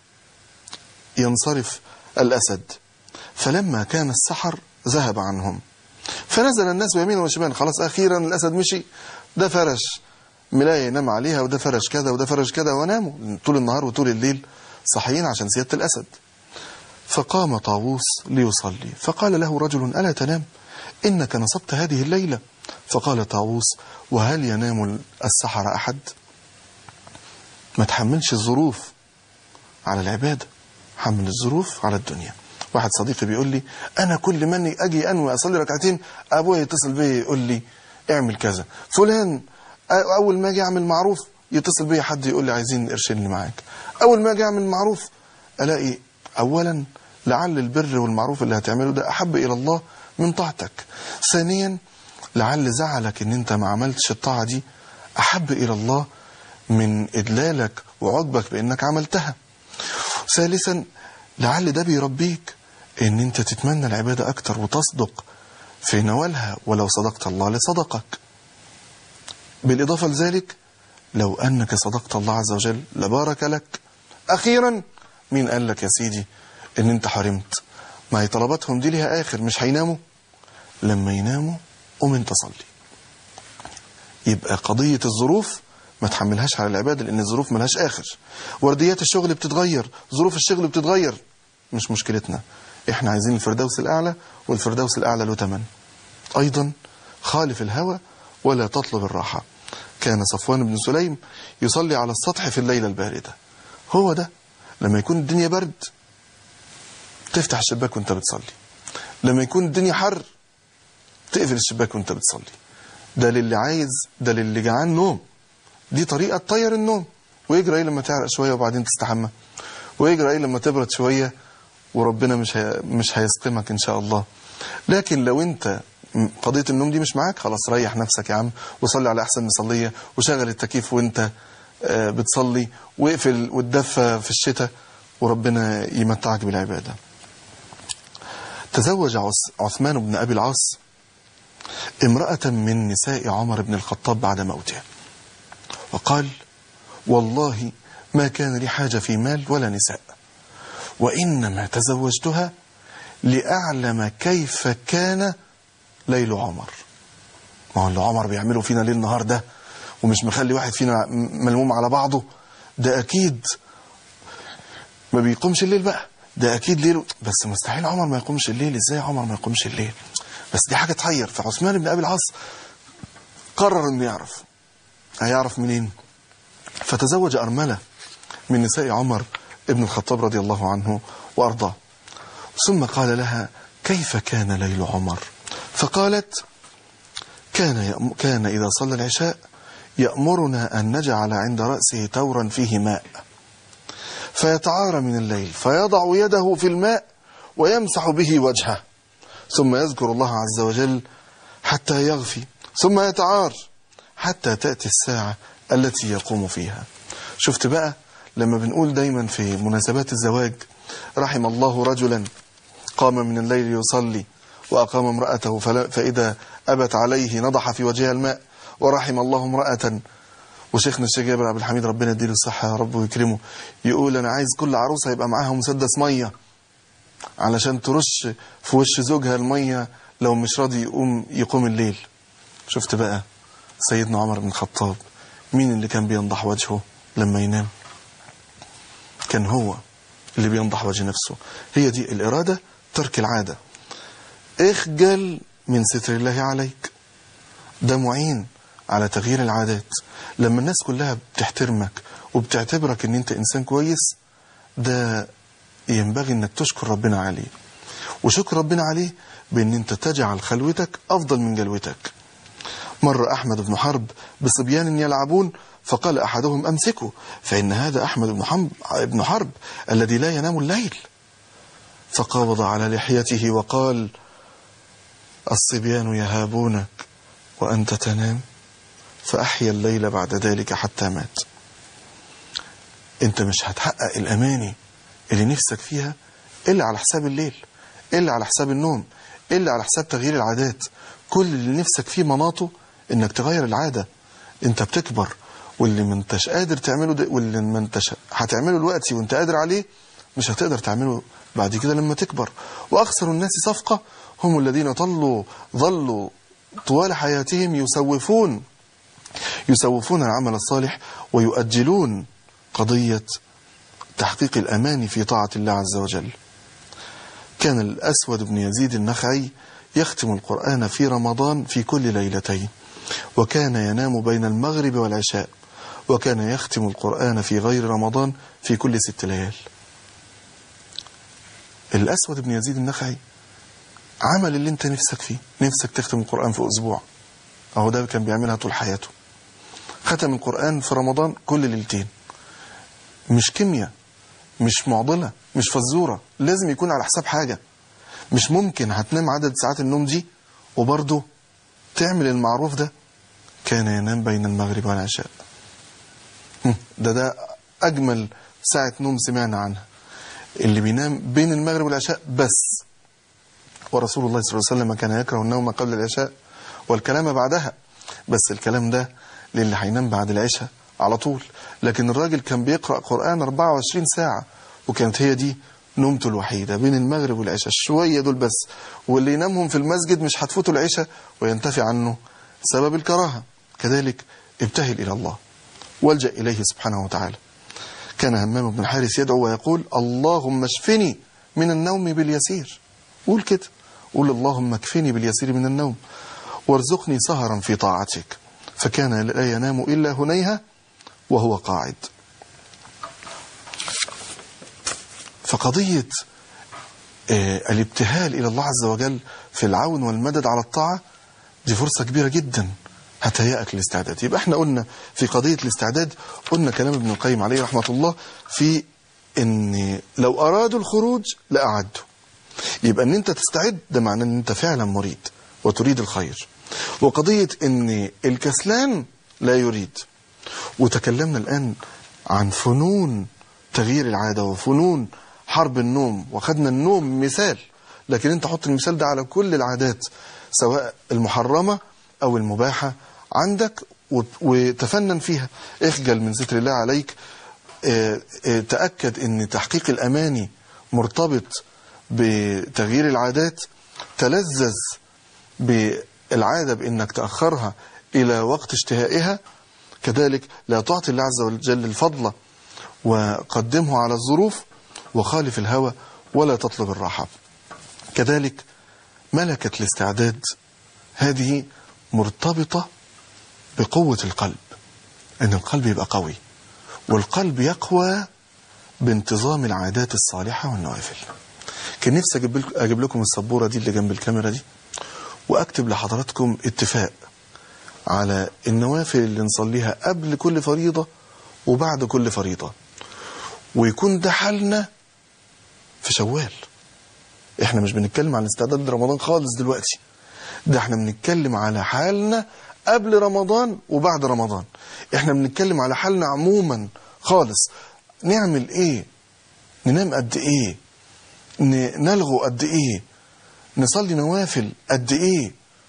ينصرف الأسد فلما كان السحر ذهب عنهم فنزل الناس بيمين وشمال خلاص أخيرا الأسد مشي ده فرش ملاية ينام عليها وده فرش كذا وده فرش كذا وناموا طول النهار وطول الليل صحيين عشان سيادة الأسد فقام طاووس ليصلي فقال له رجل ألا تنام إنك نصبت هذه الليلة فقال طاووس وهل ينام السحر أحد ما تحملش الظروف على العبادة حمل الظروف على الدنيا واحد صديقي بيقول لي أنا كل ما أني أجي أنوي أصلي ركعتين أبويا يتصل بيا يقول لي اعمل كذا فلان أ- أول ما أجي أعمل معروف يتصل بيا حد يقول لي عايزين قرشين اللي معاك أول ما أجي أعمل معروف ألاقي أولا لعل البر والمعروف اللي هتعمله ده أحب إلى الله من طاعتك ثانيا لعل زعلك ان انت ما عملتش الطاعة دي أحب إلى الله من إدلالك وعجبك بأنك عملتها ثالثا لعل ده بيربيك ان انت تتمنى العبادة أكتر وتصدق في نوالها ولو صدقت الله لصدقك بالإضافة لذلك لو أنك صدقت الله عز وجل لبارك لك أخيرا مين قال لك يا سيدي ان انت حرمت ما هي طلباتهم دي ليها آخر مش هيناموا لما يناموا قوم انت صلي يبقى قضية الظروف ما تحملهاش على العبادة لأن الظروف ملهاش آخر ورديات الشغل بتتغير ظروف الشغل بتتغير مش مشكلتنا احنا عايزين الفردوس الأعلى والفردوس الأعلى له تمن أيضا خالف الهوى ولا تطلب الراحة كان صفوان بن سليم يصلي على السطح في الليلة الباردة هو ده لما يكون الدنيا برد تفتح الشباك وانت بتصلي لما يكون الدنيا حر تقفل الشباك وانت بتصلي ده للي عايز ده للي جعان نوم دي طريقة تطير النوم ويجرى ايه لما تعرق شوية وبعدين تستحمى ويجرى ايه لما تبرد شوية وربنا مش هي... مش هيسقمك ان شاء الله لكن لو انت قضية النوم دي مش معاك خلاص ريح نفسك يا عم وصلي على احسن مصلية وشغل التكييف وانت آه، بتصلي واقفل وتدفى في الشتاء وربنا يمتعك بالعبادة تزوج عث- عثمان بن أبي العاص امرأة من نساء عمر بن الخطاب بعد موته وقال والله ما كان لي حاجة في مال ولا نساء وإنما تزوجتها لأعلم كيف كان ليل عمر ما هو اللي عمر بيعملوا فينا ليل نهار ده ومش مخلي واحد فينا م- ملموم على بعضه ده أكيد ما بيقومش الليل بقى ده أكيد ليله بس مستحيل عمر ما يقومش الليل إزاي عمر ما يقومش الليل بس دي حاجة تحير فعثمان بن أبي العاص قرر إنه يعرف هيعرف منين فتزوج أرملة من نساء عمر ابن الخطاب رضي الله عنه وأرضاه ثم قال لها كيف كان ليل عمر فقالت كان يأم كان إذا صلى العشاء يأمرنا أن نجعل عند رأسه تورا فيه ماء فيتعارى من الليل فيضع يده في الماء ويمسح به وجهه ثم يذكر الله عز وجل حتى يغفي ثم يتعار حتى تأتي الساعة التي يقوم فيها شفت بقى لما بنقول دايما في مناسبات الزواج رحم الله رجلا قام من الليل يصلي وأقام امرأته فلا- فإذا أبت عليه نضح في وجهها الماء ورحم الله امرأة وشيخنا الشيخ جابر عبد الحميد ربنا يديله الصحة يا رب ويكرمه يقول أنا عايز كل عروسة يبقى معاها مسدس مية علشان ترش في وش زوجها المية لو مش راضي يقوم يقوم الليل شفت بقى سيدنا عمر بن الخطاب مين اللي كان بينضح وجهه لما ينام كان هو اللي بينضح وجه نفسه هي دي الإرادة ترك العادة اخجل من ستر الله عليك ده معين على تغيير العادات لما الناس كلها بتحترمك وبتعتبرك ان انت انسان كويس ده ينبغي انك تشكر ربنا عليه وشكر ربنا عليه بان انت تجعل خلوتك افضل من جلوتك مر احمد بن حرب بصبيان يلعبون فقال احدهم امسكوا فان هذا احمد بن حرب, بن حرب الذي لا ينام الليل فقبض على لحيته وقال الصبيان يهابونك وأنت تنام فأحيا الليل بعد ذلك حتى مات أنت مش هتحقق الأماني اللي نفسك فيها إلا على حساب الليل إلا على حساب النوم إلا على حساب تغيير العادات كل اللي نفسك فيه مناطه إنك تغير العادة أنت بتكبر واللي ما انتش قادر تعمله ده واللي ما انتش هتعمله دلوقتي وانت قادر عليه مش هتقدر تعمله بعد كده لما تكبر وأخسر الناس صفقة هم الذين ظلوا ظلوا طوال حياتهم يسوفون يسوفون العمل الصالح ويؤجلون قضية تحقيق الأمان في طاعة الله عز وجل كان الأسود بن يزيد النخعي يختم القرآن في رمضان في كل ليلتين وكان ينام بين المغرب والعشاء وكان يختم القرآن في غير رمضان في كل ست ليال الأسود بن يزيد النخعي عمل اللي انت نفسك فيه نفسك تختم القرآن في أسبوع أهو ده كان بيعملها طول حياته ختم القرآن في رمضان كل ليلتين مش كيمياء مش معضلة مش فزورة لازم يكون على حساب حاجة مش ممكن هتنام عدد ساعات النوم دي وبرضه تعمل المعروف ده كان ينام بين المغرب والعشاء هم، ده ده أجمل ساعة نوم سمعنا عنها اللي بينام بين المغرب والعشاء بس ورسول الله صلى الله عليه وسلم كان يكره النوم قبل العشاء والكلام بعدها بس الكلام ده للي هينام بعد العشاء على طول لكن الراجل كان بيقرأ قرآن 24 ساعة وكانت هي دي نومته الوحيدة بين المغرب والعشاء شوية دول بس واللي ينامهم في المسجد مش هتفوتوا العشاء وينتفي عنه سبب الكراهة كذلك ابتهل إلى الله والجأ إليه سبحانه وتعالى كان همام بن الحارث يدعو ويقول اللهم اشفني من النوم باليسير قول كده قول اللهم اكفني باليسير من النوم وارزقني سهرا في طاعتك فكان لا ينام إلا هنيها وهو قاعد فقضية آه، الابتهال إلى الله عز وجل في العون والمدد على الطاعة دي فرصة كبيرة جدا هتهيأك الاستعداد يبقى احنا قلنا في قضية الاستعداد قلنا كلام ابن القيم عليه رحمة الله في ان لو أرادوا الخروج لأعدوا يبقى ان انت تستعد ده معناه ان انت فعلا مريد وتريد الخير وقضية ان الكسلان لا يريد وتكلمنا الآن عن فنون تغيير العادة وفنون حرب النوم وخدنا النوم مثال لكن انت حط المثال ده على كل العادات سواء المحرمة أو المباحة عندك وت- وتفنن فيها اخجل من ستر الله عليك اه، اه، تأكد ان تحقيق الأماني مرتبط بتغيير العادات تلذذ بالعادة بأنك تأخرها إلى وقت اشتهائها كذلك لا تعطي الله عز وجل الفضل وقدمه على الظروف وخالف الهوى ولا تطلب الراحة كذلك ملكة الاستعداد هذه مرتبطة بقوة القلب أن القلب يبقى قوي والقلب يقوى بانتظام العادات الصالحة والنوافل كان نفسي أجيب لك- أجيب لكم السبورة دي اللي جنب الكاميرا دي وأكتب لحضراتكم اتفاق على النوافل اللي نصليها قبل كل فريضة وبعد كل فريضة ويكون ده حالنا في شوال احنا مش بنتكلم عن استعداد رمضان خالص دلوقتي ده احنا بنتكلم على حالنا قبل رمضان وبعد رمضان احنا بنتكلم على حالنا عموما خالص نعمل ايه ننام قد ايه ن- نلغو قد ايه نصلي نوافل قد ايه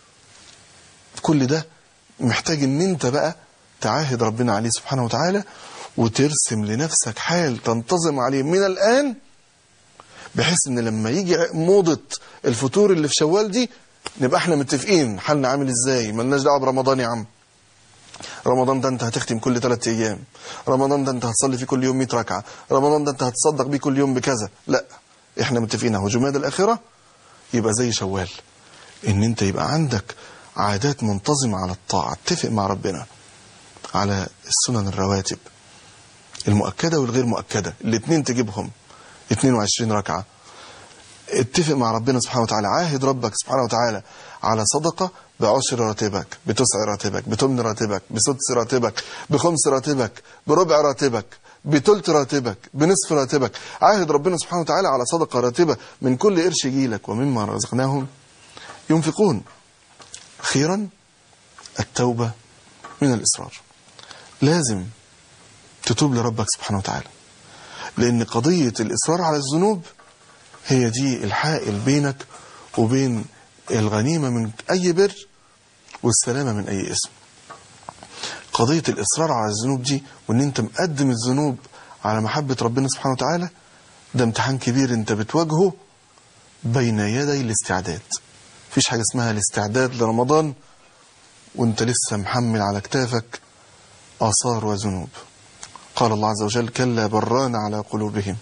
كل ده محتاج ان انت بقى تعاهد ربنا عليه سبحانه وتعالى وترسم لنفسك حال تنتظم عليه من الآن بحيث ان لما يجي موضة الفطور اللي في شوال دي نبقى احنا متفقين حالنا عامل ازاي ملناش دعوه برمضان يا عم رمضان ده انت هتختم كل ثلاث ايام رمضان ده انت هتصلي فيه كل يوم 100 ركعه رمضان ده انت هتصدق بيه كل يوم بكذا لا احنا متفقين اهو جماد الاخره يبقى زي شوال ان انت يبقى عندك عادات منتظمه على الطاعه اتفق مع ربنا على السنن الرواتب المؤكده والغير مؤكده الاثنين تجيبهم 22 ركعه اتفق مع ربنا سبحانه وتعالى عاهد ربك سبحانه وتعالى على صدقة بعشر راتبك بتسع راتبك بتمن راتبك بسدس راتبك بخمس راتبك بربع راتبك بتلت راتبك بنصف راتبك عاهد ربنا سبحانه وتعالى على صدقة راتبة من كل قرش يجيلك ومما رزقناهم ينفقون أخيرا التوبة من الإصرار لازم تتوب لربك سبحانه وتعالى لأن قضية الإصرار على الذنوب هي دي الحائل بينك وبين الغنيمة من أي بر والسلامة من أي اسم قضية الإصرار على الذنوب دي وإن أنت مقدم الذنوب على محبة ربنا سبحانه وتعالى ده امتحان كبير أنت بتواجهه بين يدي الاستعداد مفيش حاجة اسمها الاستعداد لرمضان وانت لسه محمل على كتافك آثار وذنوب قال الله عز وجل كلا بران على قلوبهم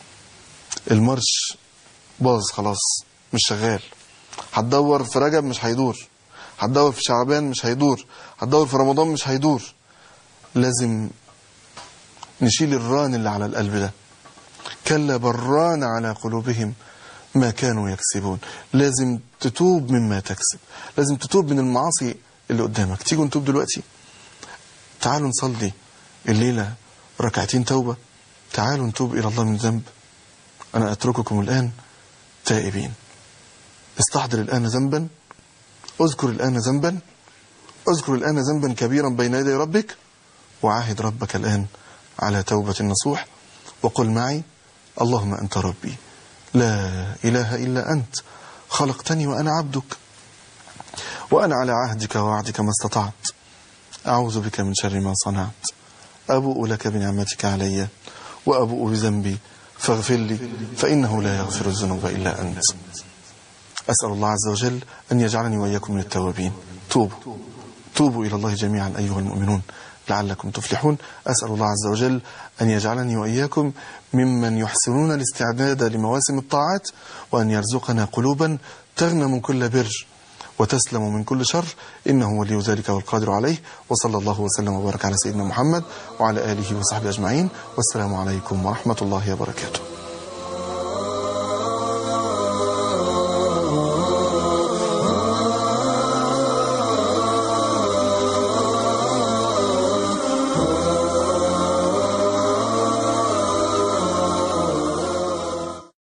المرش باظ خلاص مش شغال هتدور في رجب مش هيدور هتدور في شعبان مش هيدور هتدور في رمضان مش هيدور لازم نشيل الران اللي على القلب ده كلا بران على قلوبهم ما كانوا يكسبون لازم تتوب مما تكسب لازم تتوب من المعاصي اللي قدامك تيجوا نتوب دلوقتي تعالوا نصلي الليلة ركعتين توبة تعالوا نتوب إلى الله من ذنب أنا أترككم الآن تائبين استحضر الآن ذنبا اذكر الآن ذنبا اذكر الآن ذنبا كبيرا بين يدي ربك وعاهد ربك الآن على توبة نصوح وقل معي اللهم أنت ربي لا إله إلا أنت خلقتني وأنا عبدك وأنا على عهدك ووعدك ما استطعت أعوذ بك من شر ما صنعت أبوء لك بنعمتك علي وأبوء بذنبي فاغفر لي فإنه لا يغفر الذنوب إلا أنت أسأل الله عز وجل أن يجعلني وإياكم من التوابين توبوا توبوا إلى الله جميعا أيها المؤمنون لعلكم تفلحون أسأل الله عز وجل أن يجعلني وإياكم ممن يحسنون الاستعداد لمواسم الطاعات وأن يرزقنا قلوبا تغنم كل بر وتسلم من كل شر إنه ولي ذلك والقادر عليه وصلى الله وسلم وبارك على سيدنا محمد وعلى آله وصحبه أجمعين والسلام عليكم ورحمة الله وبركاته